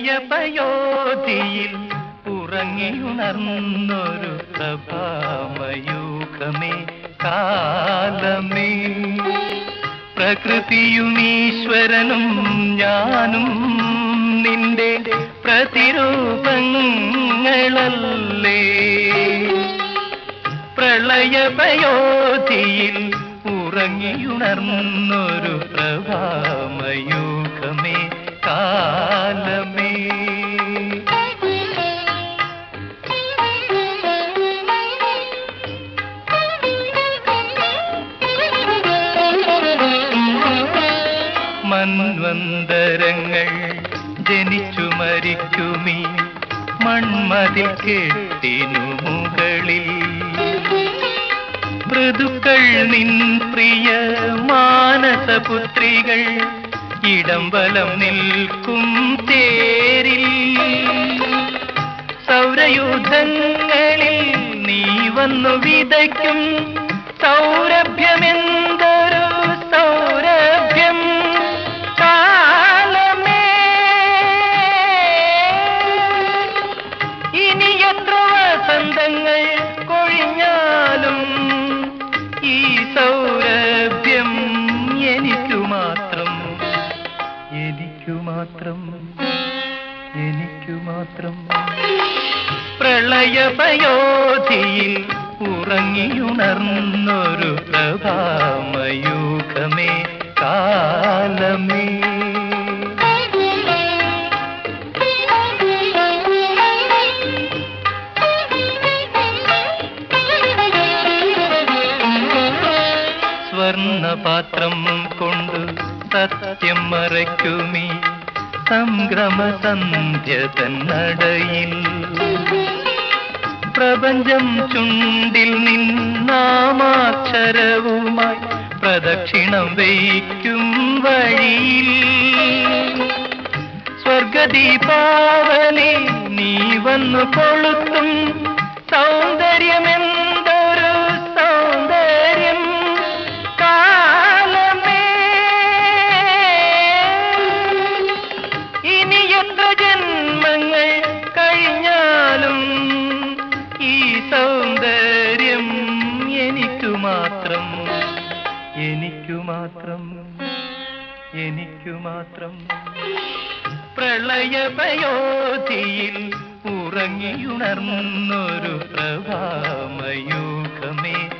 പ്രളയപയോധിയിൽ ഉറങ്ങിയുണർന്നൊരു പ്രഭാമയൂഖമേ കാലമേ പ്രകൃതിയും ഈശ്വരനും ഞാനും നിന്റെ പ്രതിരൂപങ്ങളല്ലേ പ്രളയപയോധിയിൽ ഉറങ്ങിയുണർന്നൊരു പ്രഭാമയൂഖമേ കാലമേ മൺവന്തരങ്ങൾ ജനിച്ചു മരിക്കുമീ മൺമതിൽ കെട്ടിനു മുകളിൽ മൃദുക്കൾ നിൻ പ്രിയ മാനസപുത്രികൾ ഇടം വലം നിൽക്കും തേരിൽ സൗരയൂഥങ്ങളിൽ നീ വന്നു വിതയ്ക്കും സൗരഭ്യമെന്തൊരു സൗരഭ്യം കാലമേ ഇനി എത്ര വസന്തങ്ങൾ കൊഴിഞ്ഞാലും ഈ സൗരഭ്യം എനിക്കു മാത്രം എനിക്കു മാത്രം എനിക്കു മാത്രം പ്രളയപയോധിയിൽ ഉറങ്ങിയുണർന്നൊരു പ്രഭാമയൂഖമേ കാലമേ സ്വർണപാത്രം കൊണ്ട് സത്യം മറയ്ക്കുമീ സംഗ്രമ സന്ധ്യ തന്നടയിൽ പ്രപഞ്ചം ചുണ്ടിൽ നിന്നാമാക്ഷരവുമായി പ്രദക്ഷിണം വയ്ക്കും വഴിയിൽ സ്വർഗദീപാവലി നീ വന്നു കൊളുത്തും സൗന്ദര്യമെന്തൊരു സൗന്ദര്യം കാലമേ ഇനി എത്ര ജന്മങ്ങൾ കഴിഞ്ഞാലും ഈ സൗന്ദര്യം എനിക്കു മാത്രം എനിക്കു മാത്രം എനിക്കു മാത്രം പ്രളയപയോധിയിൽ ഉറങ്ങിയുണർന്നൊരു പ്രഭാമയൂഖമേ